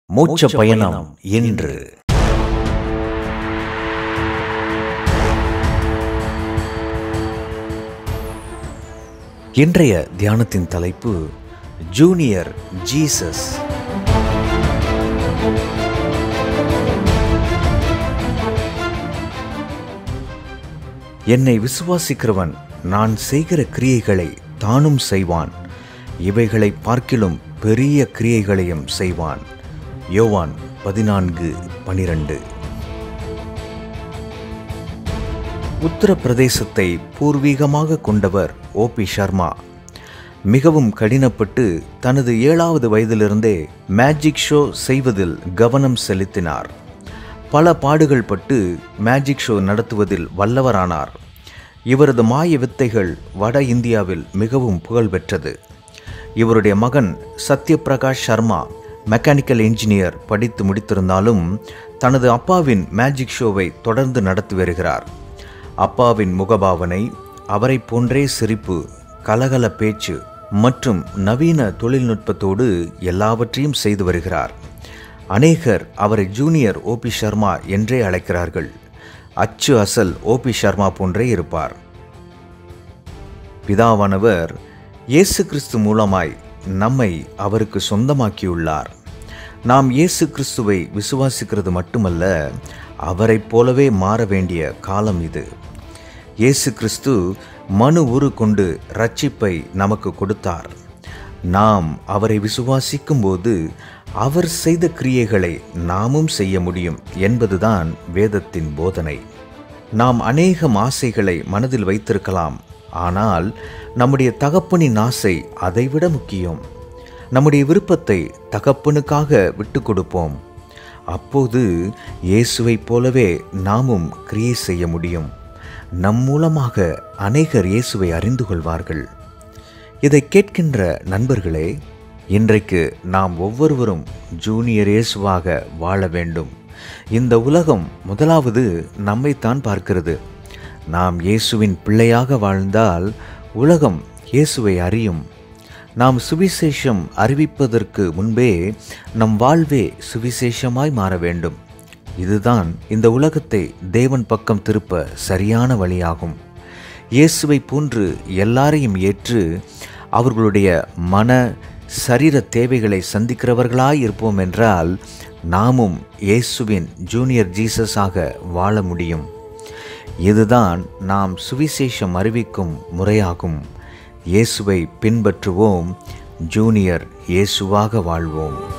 மோட்ச பயணம் என்று இன்றைய தியானத்தின் தலைப்பு ஜூனியர் ஜீசஸ் என்னை விசுவாசிக்கிறவன் நான் செய்கிற கிரியைகளை தானும் செய்வான் இவைகளை பார்க்கிலும் பெரிய கிரியைகளையும் செய்வான் யோவான் பதினான்கு பனிரெண்டு உத்தரப்பிரதேசத்தை பூர்வீகமாக கொண்டவர் ஓபி சர்மா மிகவும் கடினப்பட்டு தனது ஏழாவது வயதிலிருந்தே மேஜிக் ஷோ செய்வதில் கவனம் செலுத்தினார் பல பாடுகள் பட்டு மேஜிக் ஷோ நடத்துவதில் வல்லவரானார் இவரது மாய வித்தைகள் வட இந்தியாவில் மிகவும் புகழ் பெற்றது இவருடைய மகன் சத்யபிரகாஷ் சர்மா மெக்கானிக்கல் இன்ஜினியர் படித்து முடித்திருந்தாலும் தனது அப்பாவின் மேஜிக் ஷோவை தொடர்ந்து நடத்தி வருகிறார் அப்பாவின் முகபாவனை அவரை போன்றே சிரிப்பு கலகல பேச்சு மற்றும் நவீன தொழில்நுட்பத்தோடு எல்லாவற்றையும் செய்து வருகிறார் அநேகர் அவரை ஜூனியர் ஓபி சர்மா என்றே அழைக்கிறார்கள் அச்சு அசல் ஓபி சர்மா போன்றே இருப்பார் பிதாவானவர் இயேசு கிறிஸ்து மூலமாய் நம்மை அவருக்கு சொந்தமாக்கியுள்ளார் நாம் இயேசு கிறிஸ்துவை விசுவாசிக்கிறது மட்டுமல்ல அவரைப் போலவே மாற வேண்டிய காலம் இது இயேசு கிறிஸ்து மனு உரு கொண்டு ரட்சிப்பை நமக்கு கொடுத்தார் நாம் அவரை விசுவாசிக்கும்போது அவர் செய்த கிரியைகளை நாமும் செய்ய முடியும் என்பதுதான் வேதத்தின் போதனை நாம் அநேகம் ஆசைகளை மனதில் வைத்திருக்கலாம் ஆனால் நம்முடைய தகப்பனின் ஆசை அதைவிட முக்கியம் நம்முடைய விருப்பத்தை தகப்பனுக்காக விட்டு கொடுப்போம் அப்போது இயேசுவைப் போலவே நாமும் கிரியை செய்ய முடியும் நம் மூலமாக அநேகர் இயேசுவை அறிந்து கொள்வார்கள் இதை கேட்கின்ற நண்பர்களே இன்றைக்கு நாம் ஒவ்வொருவரும் ஜூனியர் இயேசுவாக வாழ வேண்டும் இந்த உலகம் முதலாவது நம்மைத்தான் பார்க்கிறது நாம் இயேசுவின் பிள்ளையாக வாழ்ந்தால் உலகம் இயேசுவை அறியும் நாம் சுவிசேஷம் அறிவிப்பதற்கு முன்பே நம் வாழ்வே சுவிசேஷமாய் மாற வேண்டும் இதுதான் இந்த உலகத்தை தேவன் பக்கம் திருப்ப சரியான வழியாகும் இயேசுவை போன்று எல்லாரையும் ஏற்று அவர்களுடைய மன சரீர தேவைகளை சந்திக்கிறவர்களாய் இருப்போம் என்றால் நாமும் இயேசுவின் ஜூனியர் ஜீசஸாக வாழ முடியும் இதுதான் நாம் சுவிசேஷம் அறிவிக்கும் முறையாகும் இயேசுவை பின்பற்றுவோம் ஜூனியர் இயேசுவாக வாழ்வோம்